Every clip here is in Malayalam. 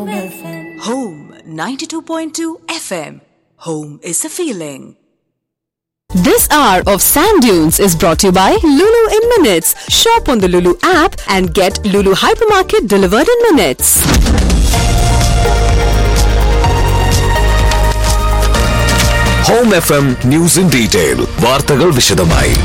Home FM. Home 92.2 FM. Home is a feeling. This hour of Sand Dunes is brought to you by Lulu in Minutes. Shop on the Lulu app and get Lulu Hypermarket delivered in minutes. Home F M news in detail വാർത്തകൾ വിശദമായി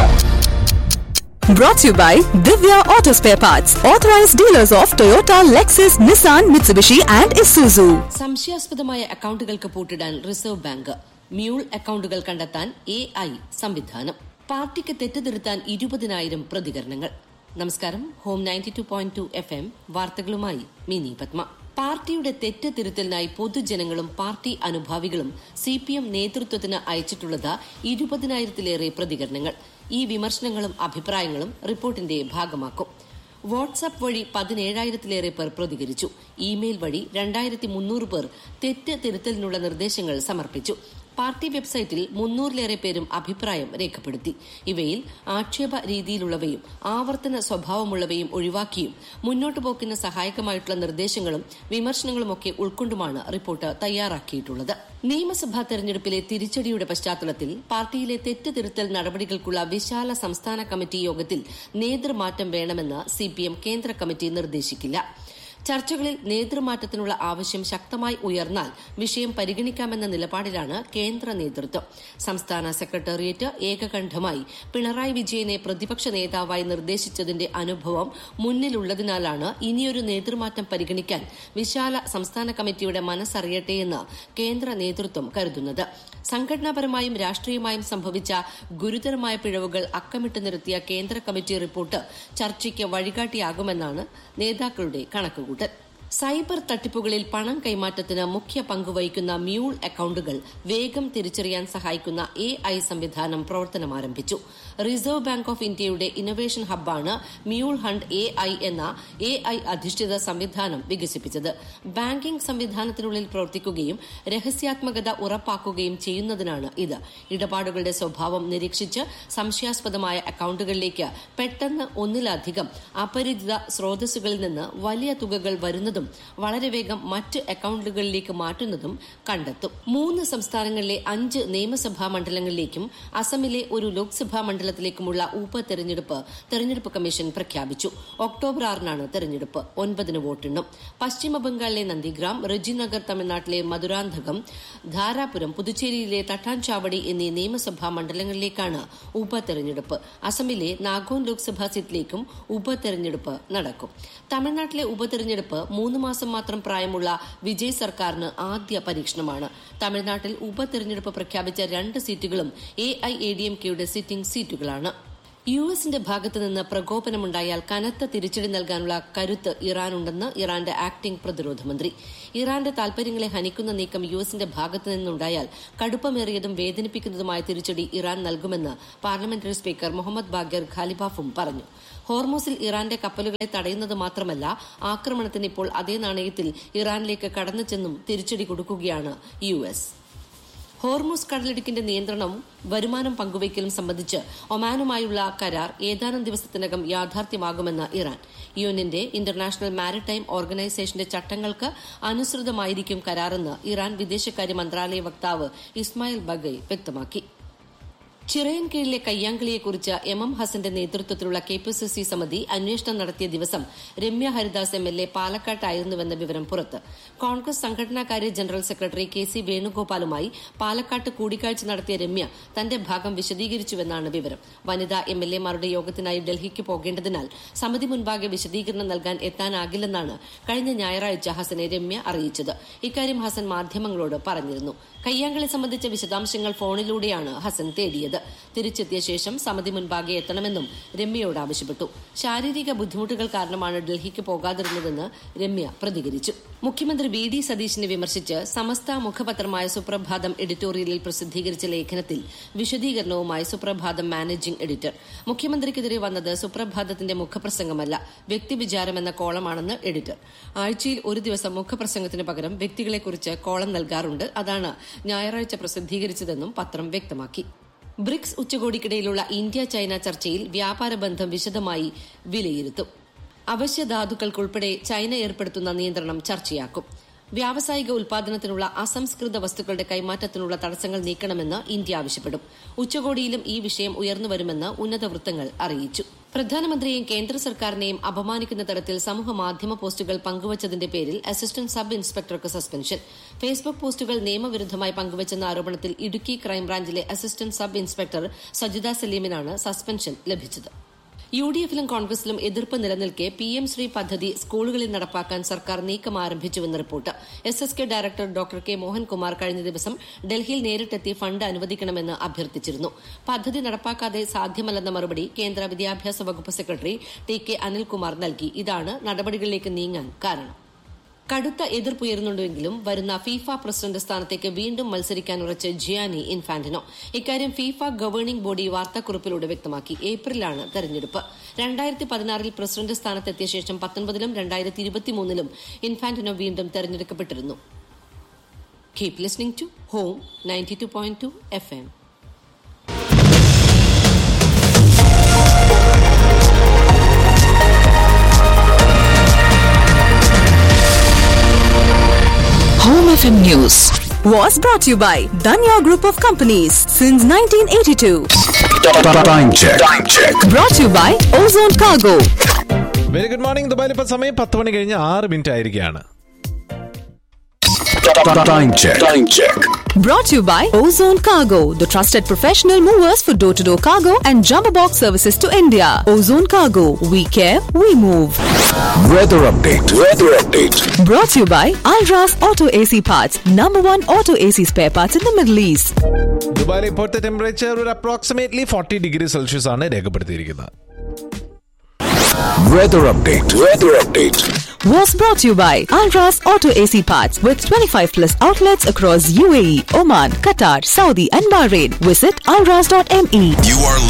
Brought to you by Divya Auto Spare Parts, authorized dealers of Toyota, Lexus, Nissan, Mitsubishi, and Isuzu. സംശയാസ്പദമായ അക്കൌണ്ടുകൾക്ക് പൂട്ടിടാൻ റിസർവ് ബാങ്ക് മ്യൂൾ അക്കൌണ്ടുകൾ കണ്ടെത്താൻ എ ഐ സംവിധാനം പാർട്ടിക്ക് തെറ്റുതിരുത്താൻ ഇരുപതിനായിരം പ്രതികരണങ്ങൾ നമസ്കാരം home ninety two point two F M വാർത്തകളുമായി മിനി പത്മ പാർട്ടിയുടെ തെറ്റ് തിരുത്തലിനായി പൊതുജനങ്ങളും പാർട്ടി അനുഭാവികളും സി പി എം നേതൃത്വത്തിന് അയച്ചിട്ടുള്ളത് ഇരുപതിനായിരത്തിലേറെ പ്രതികരണങ്ങൾ ഈ വിമർശനങ്ങളും അഭിപ്രായങ്ങളും റിപ്പോർട്ടിന്റെ ഭാഗമാക്കും വാട്സാപ്പ് വഴി പതിനേഴായിരത്തിലേറെ പേർ പ്രതികരിച്ചു ഇമെയിൽ വഴി രണ്ടായിരത്തി മുന്നൂറ് പേർ തെറ്റ് തിരുത്തലിനുള്ള നിർദ്ദേശങ്ങൾ സമർപ്പിച്ചു പാർട്ടി വെബ്സൈറ്റിൽ മുന്നൂറിലേറെ പേരും അഭിപ്രായം രേഖപ്പെടുത്തി ഇവയിൽ ആക്ഷേപ രീതിയിലുള്ളവയും ആവർത്തന സ്വഭാവമുള്ളവയും ഒഴിവാക്കിയും മുന്നോട്ടു പോക്കിന് സഹായകമായിട്ടുള്ള നിർദ്ദേശങ്ങളും വിമർശനങ്ങളുമൊക്കെ ഉൾക്കൊണ്ടുമാണ് റിപ്പോർട്ട് തയ്യാറാക്കിയിട്ടുള്ളത് നിയമസഭാ തെരഞ്ഞെടുപ്പിലെ തിരിച്ചടിയുടെ പശ്ചാത്തലത്തിൽ പാർട്ടിയിലെ തെറ്റ് തിരുത്തൽ നടപടികൾക്കുള്ള വിശാല സംസ്ഥാന കമ്മിറ്റി യോഗത്തിൽ നേതൃമാറ്റം വേണമെന്ന് സിപിഎം കേന്ദ്ര കമ്മിറ്റി നിർദ്ദേശിക്കില്ല ചർച്ചകളിൽ നേതൃമാറ്റത്തിനുള്ള ആവശ്യം ശക്തമായി ഉയർന്നാൽ വിഷയം പരിഗണിക്കാമെന്ന നിലപാടിലാണ് കേന്ദ്ര നേതൃത്വം സംസ്ഥാന സെക്രട്ടേറിയറ്റ് ഏകകണ്ഠമായി പിണറായി വിജയനെ പ്രതിപക്ഷ നേതാവായി നിർദ്ദേശിച്ചതിന്റെ അനുഭവം മുന്നിലുള്ളതിനാലാണ് ഇനിയൊരു നേതൃമാറ്റം പരിഗണിക്കാൻ വിശാല സംസ്ഥാന കമ്മിറ്റിയുടെ മനസ്സറിയട്ടെയെന്ന് കേന്ദ്ര നേതൃത്വം കരുതുന്നത് സംഘടനാപരമായും രാഷ്ട്രീയമായും സംഭവിച്ച ഗുരുതരമായ പിഴവുകൾ അക്കമിട്ട് നിരത്തിയ കേന്ദ്ര കമ്മിറ്റി റിപ്പോർട്ട് ചർച്ചയ്ക്ക് വഴികാട്ടിയാകുമെന്നാണ് നേതാക്കളുടെ കണക്കുകൂട്ടൽ സൈബർ തട്ടിപ്പുകളിൽ പണം കൈമാറ്റത്തിന് മുഖ്യ പങ്കുവഹിക്കുന്ന മ്യൂൾ അക്കൌണ്ടുകൾ വേഗം തിരിച്ചറിയാൻ സഹായിക്കുന്ന എ ഐ സംവിധാനം പ്രവർത്തനം ആരംഭിച്ചു റിസർവ് ബാങ്ക് ഓഫ് ഇന്ത്യയുടെ ഇന്നൊവേഷൻ ഹബ്ബാണ് മ്യൂൾ ഹണ്ട് എ ഐ എന്ന എ ഐ അധിഷ്ഠിത സംവിധാനം വികസിപ്പിച്ചത് ബാങ്കിംഗ് സംവിധാനത്തിനുള്ളിൽ പ്രവർത്തിക്കുകയും രഹസ്യാത്മകത ഉറപ്പാക്കുകയും ചെയ്യുന്നതിനാണ് ഇത് ഇടപാടുകളുടെ സ്വഭാവം നിരീക്ഷിച്ച് സംശയാസ്പദമായ അക്കൌണ്ടുകളിലേക്ക് പെട്ടെന്ന് ഒന്നിലധികം അപരിചിത സ്രോതസ്സുകളിൽ നിന്ന് വലിയ തുകകൾ വരുന്നതും വളരെ വേഗം മറ്റ് അക്കൌണ്ടുകളിലേക്ക് മാറ്റുന്നതും കണ്ടെത്തും മൂന്ന് സംസ്ഥാനങ്ങളിലെ അഞ്ച് നിയമസഭാ മണ്ഡലങ്ങളിലേക്കും അസമിലെ ഒരു ലോക്സഭാ മണ്ഡലത്തിലേക്കുമുള്ള ഉപതെരഞ്ഞെടുപ്പ് തെരഞ്ഞെടുപ്പ് കമ്മീഷൻ പ്രഖ്യാപിച്ചു ഒക്ടോബർ ആറിനാണ് തെരഞ്ഞെടുപ്പ് ഒൻപതിന് വോട്ടെണ്ണും പശ്ചിമ ബംഗാളിലെ നന്ദിഗ്രാം റജിനഗർ തമിഴ്നാട്ടിലെ മധുരാന്തകം ധാരാപുരം പുതുച്ചേരിയിലെ തട്ടാൻചാവടി എന്നീ നിയമസഭാ മണ്ഡലങ്ങളിലേക്കാണ് ഉപതെരഞ്ഞെടുപ്പ് അസമിലെ നാഗോൺ ലോക്സഭാ സീറ്റിലേക്കും ഉപതെരഞ്ഞെടുപ്പ് നടക്കും തമിഴ്നാട്ടിലെ ഉപതെരഞ്ഞെടുപ്പ് മൂന്ന് മാസം മാത്രം പ്രായമുള്ള വിജയ് സർക്കാരിന് ആദ്യ പരീക്ഷണമാണ് തമിഴ്നാട്ടിൽ ഉപതെരഞ്ഞെടുപ്പ് പ്രഖ്യാപിച്ച രണ്ട് സീറ്റുകളും A I A D M കെയുടെ സിറ്റിംഗ് സീറ്റുകളാണ് യു എസിന്റെ ഭാഗത്തുനിന്ന് പ്രകോപനമുണ്ടായാൽ കനത്ത തിരിച്ചടി നൽകാനുള്ള കരുത്ത് ഇറാനുണ്ടെന്ന് ഇറാന്റെ ആക്ടിംഗ് പ്രതിരോധ മന്ത്രി ഇറാന്റെ താൽപര്യങ്ങളെ ഹനിക്കുന്ന നീക്കം യു എസിന്റെ ഭാഗത്തു നിന്നുണ്ടായാൽ കടുപ്പമേറിയതും വേദനിപ്പിക്കുന്നതുമായ തിരിച്ചടി ഇറാൻ നൽകുമെന്ന് പാർലമെന്ററി സ്പീക്കർ മുഹമ്മദ് ബാഗർ ഖാലിബാഫും പറഞ്ഞു ഹോർമോസിൽ ഇറാന്റെ കപ്പലുകളെ തടയുന്നത് മാത്രമല്ല ആക്രമണത്തിന് ഇപ്പോൾ അതേ നാണയത്തിൽ ഇറാനിലേക്ക് കടന്നു ചെന്നും തിരിച്ചടി കൊടുക്കുകയാണ് യു എസ് ഹോർമൂസ് കടലിടുക്കിന്റെ നിയന്ത്രണവും വരുമാനം പങ്കുവയ്ക്കലും സംബന്ധിച്ച് ഒമാനുമായുള്ള കരാർ ഏതാനും ദിവസത്തിനകം യാഥാർത്ഥ്യമാകുമെന്ന് ഇറാൻ യുഎന്നിന്റെ ഇന്റർനാഷണൽ മാരിടൈം ഓർഗനൈസേഷന്റെ ചട്ടങ്ങൾക്ക് അനുസൃതമായിരിക്കും കരാറെന്ന് ഇറാൻ വിദേശകാര്യ മന്ത്രാലയ വക്താവ് ഇസ്മായിൽ ബഗൈ വ്യക്തമാക്കി ചിറയൻ കീഴിലെ കയ്യാങ്കളിയെക്കുറിച്ച് എം എം ഹസന്റെ നേതൃത്വത്തിലുള്ള കെ പി സി സി സമിതി അന്വേഷണം നടത്തിയ ദിവസം Ramya Haridas M L A പാലക്കാട്ടായിരുന്നുവെന്ന വിവരം പുറത്ത് കോൺഗ്രസ് സംഘടനാകാര്യ ജനറൽ സെക്രട്ടറി കെ സി വേണുഗോപാലുമായി പാലക്കാട്ട് കൂടിക്കാഴ്ച നടത്തിയ രമ്യ തന്റെ ഭാഗം വിശദീകരിച്ചുവെന്നാണ് വിവരം വനിതാ എം എൽ എമാരുടെ യോഗത്തിനായി ഡൽഹിക്ക് പോകേണ്ടതിനാൽ സമിതി മുൻപാകെ വിശദീകരണം നൽകാൻ എത്താനാകില്ലെന്നാണ് കഴിഞ്ഞ ഞായറാഴ്ച ഹസനെ രമ്യ അറിയിച്ചത് ഇക്കാര്യം ഹസൻ മാധ്യമങ്ങളോട് പറഞ്ഞിരുന്നു കയ്യാങ്കളി സംബന്ധിച്ച വിശദാംശങ്ങൾ ഫോണിലൂടെയാണ് ഹസൻ തേടിയത് തിരിച്ചെത്തിയ ശേഷം സമിതി മുൻപാകെ എത്തണമെന്നും രമ്യയോട് ആവശ്യപ്പെട്ടു ശാരീരിക ബുദ്ധിമുട്ടുകൾ കാരണമാണ് ഡൽഹിക്ക് പോകാതിരുന്നതെന്ന് രമ്യ പ്രതികരിച്ചു മുഖ്യമന്ത്രി വി ഡി സതീശിനെ വിമർശിച്ച് സമസ്ത മുഖപത്രമായ സുപ്രഭാതം എഡിറ്റോറിയലിൽ പ്രസിദ്ധീകരിച്ച ലേഖനത്തിൽ വിശദീകരണവുമായി സുപ്രഭാതം മാനേജിംഗ് എഡിറ്റർ മുഖ്യമന്ത്രിക്കെതിരെ വന്നത് സുപ്രഭാതത്തിന്റെ മുഖപ്രസംഗമല്ല വ്യക്തിവിചാരമെന്ന കോളമാണെന്ന് എഡിറ്റർ ആഴ്ചയിൽ ഒരു ദിവസം മുഖപ്രസംഗത്തിന് പകരം വ്യക്തികളെക്കുറിച്ച് കോളം നൽകാറുണ്ട് അതാണ് ഞായറാഴ്ച പ്രസിദ്ധീകരിച്ചതെന്നും പത്രം വ്യക്തമാക്കി ബ്രിക്സ് ഉച്ചകോടിക്കിടയിലുള്ള ഇന്ത്യ ചൈന ചർച്ചയിൽ വ്യാപാര ബന്ധം വിശദമായി വിലയിരുത്തും അവശ്യ ധാതുക്കൾക്കുൾപ്പെടെ ചൈന ഏർപ്പെടുത്തുന്ന നിയന്ത്രണം ചർച്ചയാക്കും വ്യാവസായിക ഉൽപാദനത്തിനുള്ള അസംസ്കൃത വസ്തുക്കളുടെ കൈമാറ്റത്തിനുള്ള തടസ്സങ്ങൾ നീക്കണമെന്ന് ഇന്ത്യ ആവശ്യപ്പെടും ഉച്ചകോടിയിലും ഈ വിഷയം ഉയർന്നുവരുമെന്ന് ഉന്നത വൃത്തങ്ങൾ അറിയിച്ചു പ്രധാനമന്ത്രിയെയും കേന്ദ്ര സർക്കാരിനെയും അപമാനിക്കുന്ന തരത്തിൽ സമൂഹ മാധ്യമ പോസ്റ്റുകൾ പങ്കുവച്ചതിന്റെ പേരിൽ അസിസ്റ്റന്റ് സബ് ഇൻസ്പെക്ടർക്ക് സസ്പെൻഷൻ ഫേസ്ബുക്ക് പോസ്റ്റുകൾ നിയമവിരുദ്ധമായി പങ്കുവച്ചെന്ന ആരോപണത്തിൽ ഇടുക്കി ക്രൈംബ്രാഞ്ചിലെ അസിസ്റ്റന്റ് സബ് ഇൻസ്പെക്ടർ സജിത സലീമിനാണ് സസ്പെൻഷൻ ലഭിച്ചത് യു ഡി എഫിലും കോൺഗ്രസിലും എതിർപ്പ് നിലനിൽക്കെ പി എം ശ്രീ പദ്ധതി സ്കൂളുകളിൽ നടപ്പാക്കാൻ സർക്കാർ നീക്കം ആരംഭിച്ചുവെന്ന് report S S K director doctor K Mohankumar കഴിഞ്ഞ ദിവസം ഡൽഹിയിൽ നേരിട്ടെത്തി ഫണ്ട് അനുവദിക്കണമെന്ന് അഭ്യർത്ഥിച്ചിരുന്നു പദ്ധതി നടപ്പാക്കാതെ സാധ്യമല്ലെന്ന മറുപടി കേന്ദ്ര വിദ്യാഭ്യാസ വകുപ്പ് സെക്രട്ടറി ടി കെ അനിൽകുമാർ നൽകി ഇതാണ് നടപടികളിലേക്ക് നീങ്ങാൻ കാരണം കടുത്ത എതിർപ്പുയരുന്നുണ്ടെങ്കിലും വരുന്ന ഫീഫ പ്രസിഡന്റ് സ്ഥാനത്തേക്ക് വീണ്ടും മത്സരിക്കാൻ ഉറച്ച് ജിയാനി ഇൻഫാന്റിനോ ഇക്കാര്യം ഫീഫ ഗവേണിംഗ് ബോഡി വാർത്താക്കുറിപ്പിലൂടെ വ്യക്തമാക്കി ഏപ്രിലാണ് തെരഞ്ഞെടുപ്പ് രണ്ടായിരത്തി പതിനാറിൽ പ്രസിഡന്റ് സ്ഥാനത്തെത്തിയ ശേഷം പത്തൊൻപതിലും രണ്ടായിരത്തി ഇരുപത്തിമൂന്നിലും ഇൻഫാന്റിനോ വീണ്ടും തെരഞ്ഞെടുക്കപ്പെട്ടിരുന്നു keep listening to Home ninety two point two F M Home FM News. Was brought to you by Danya Group of Companies since 1982. Time check. Time check. Brought to you by Ozone Cargo. Very good morning ദുബായിൽ ഇപ്പൊ സമയം പത്ത് മണി കഴിഞ്ഞ് ആറ് മിനിറ്റ് ആയിരിക്കുകയാണ് Time check. Time check. Brought to you by Ozone Cargo, the trusted professional movers for door to door cargo and jumbo box services to India. Ozone Cargo, we care, we move. Weather update. Weather update. Brought to you by Alras Auto AC Parts, number one auto AC spare parts in the Middle East. ദുബായിലെ ഇപ്പോഴത്തെ ടെമ്പറേച്ചർ ഒരു അപ്രോക്സിമേറ്റ്ലി ഫോർട്ടി ഡിഗ്രി സെൽഷ്യസ് ആണ് രേഖപ്പെടുത്തിയിരിക്കുന്നത് Weather update. Weather update. Was brought to you by Alras Auto AC Parts with 25 plus outlets across UAE, Oman, Qatar, Saudi, and Bahrain. Visit alras.me. You are